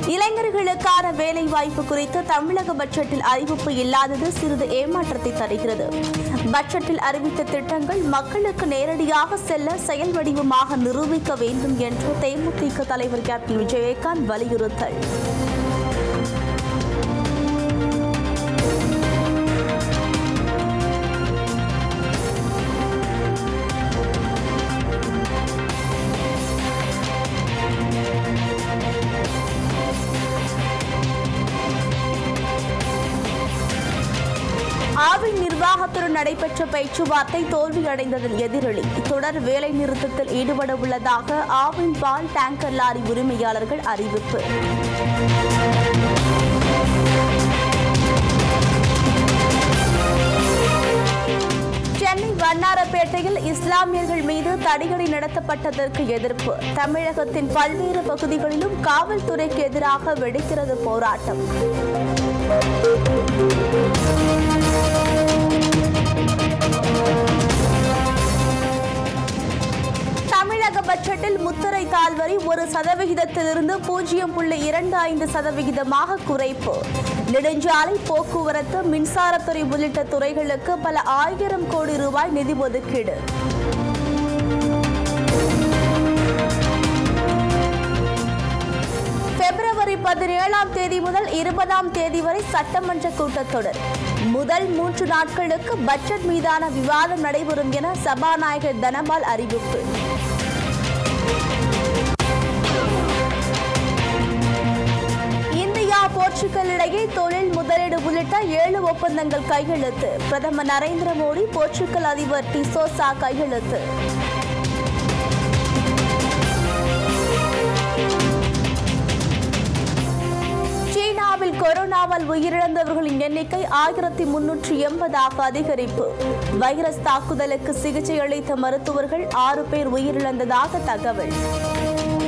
இளைஞர்களுக்கான வேலை வாய்ப்பு குறித்து தமிழக பட்ஜெட்டில் அறிவிப்பு இல்லாதது சிறிது ஏமாற்றத்தை தருகிறது பட்ஜெட்டில் அறிவித்த திட்டங்கள் மக்களுக்கு நேரடியாக செல்ல செயல் வடிவமாக நிரூபிக்க வேண்டும் என்று தேமுதிக தலைவர் கேப்டன் விஜயகாந்த் வலியுறுத்தல் ஆவின் நிர்வாகத்துடன் நடைபெற்ற பேச்சுவார்த்தை தோல்வியடைந்ததன் எதிரொலி தொடர் வேலை நிறுத்தத்தில் ஈடுபட உள்ளதாக ஆவின் பால் டேங்கர் லாரி உரிமையாளர்கள் அறிவிப்பு சென்னை வண்ணாரப்பேட்டையில் இஸ்லாமியர்கள் மீது தடியடி நடத்தப்பட்டதற்கு எதிர்ப்பு தமிழகத்தின் பல்வேறு பகுதிகளிலும் காவல்துறைக்கு எதிராக வெடிக்கிறது போராட்டம் தமிழக பட்ஜெட்டில் முத்திரை தாழ்வரி ஒரு சதவிகிதத்திலிருந்து பூஜ்ஜியம் புள்ளி இரண்டு ஐந்து சதவிகிதமாக குறைப்பு நெடுஞ்சாலை போக்குவரத்து மின்சாரத்துறை உள்ளிட்ட துறைகளுக்கு பல ஆயிரம் கோடி ரூபாய் நிதி ஒதுக்கீடு பிப்ரவரி பதினேழாம் தேதி முதல் இருபதாம் தேதி வரை சட்டமன்ற கூட்டத்தொடர் முதல் மூன்று நாட்களுக்கு பட்ஜெட் மீதான விவாதம் நடைபெறும் என சபாநாயகர் தனபால் அறிவிப்பு இந்தியா போர்ச்சுகல் இடையே தொழில் முதலீடு உள்ளிட்ட ஏழு ஒப்பந்தங்கள் கையெழுத்து பிரதமர் நரேந்திர மோடி போர்ச்சுகல் அதிபர் டிசோசா கையெழுத்து சீனாவில் கொரோனாவால் உயிரிழந்தவர்களின் எண்ணிக்கை ஆயிரத்தி முன்னூற்றி எண்பதாக அதிகரிப்பு வைரஸ் தாக்குதலுக்கு சிகிச்சை அளித்த மருத்துவர்கள் ஆறு பேர் உயிரிழந்ததாக தகவல்